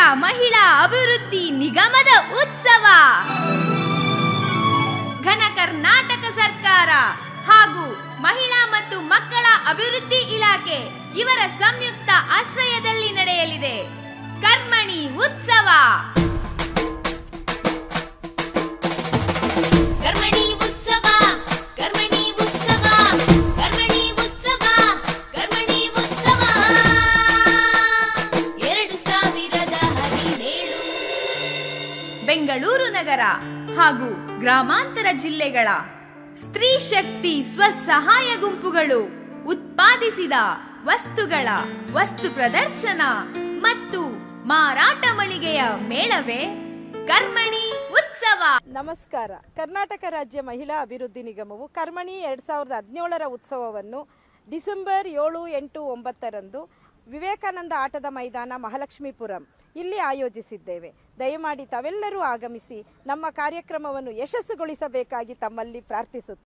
ಮಹಿಳಾ ಅಭಿವೃದ್ಧಿ ನಿಗಮದ ಉತ್ಸವ ಘನ ಕರ್ನಾಟಕ ಸರ್ಕಾರ ಹಾಗೂ ಮಹಿಳಾ ಮತ್ತು ಮಕ್ಕಳ ಅಭಿವೃದ್ಧಿ ಇಲಾಖೆ ಇವರ ಸಂಯುಕ್ತ ಆಶ್ರಯದಲ್ಲಿ ನಡೆಯಲಿದೆ ಕರ್ಮಣಿ ಉತ್ಸವ ಕರ್ಮಣಿ ಉತ್ಸವ ಕರ್ಮಣಿ ಉತ್ಸವ ಕರ್ಮಣಿ ಉತ್ಸವ ಕರ್ಮಣಿ ಉತ್ಸವ ಎರಡು ಸಾವಿರದ ಹದಿನೇಳು ಬೆಂಗಳೂರು ನಗರ ಹಾಗೂ ಗ್ರಾಮಾಂತರ ಜಿಲ್ಲೆಗಳ ಸ್ತ್ರೀ ಶಕ್ತಿ ಸ್ವಸಹಾಯ ಗುಂಪುಗಳು ಉತ್ಪಾದಿಸಿದ ವಸ್ತುಗಳ ವಸ್ತು ಪ್ರದರ್ಶನ ಮತ್ತು ಮಾರಾಟ ಮಳಿಗೆಯ ಮೇಳವೇ ಕರ್ಮಣಿ ಉತ್ಸವ ನಮಸ್ಕಾರ ಕರ್ನಾಟಕ ರಾಜ್ಯ ಮಹಿಳಾ ಅಭಿವೃದ್ಧಿ ನಿಗಮವು ಕರ್ಮಣಿ ಎರಡು ಸಾವಿರದ ಹದಿನೇಳರ ಉತ್ಸವವನ್ನು ಡಿಸೆಂಬರ್ ಏಳು ಎಂಟು ಒಂಬತ್ತರಂದು ವಿವೇಕಾನಂದ ಆಟದ ಮೈದಾನ ಮಹಾಲಕ್ಷ್ಮೀಪುರಂ ಇಲ್ಲಿ ಆಯೋಜಿಸಿದ್ದೇವೆ ದಯಮಾಡಿ ತಾವೆಲ್ಲರೂ ಆಗಮಿಸಿ ನಮ್ಮ ಕಾರ್ಯಕ್ರಮವನ್ನು ಯಶಸ್ಸುಗೊಳಿಸಬೇಕಾಗಿ ತಮ್ಮಲ್ಲಿ ಪ್ರಾರ್ಥಿಸುತ್ತೇವೆ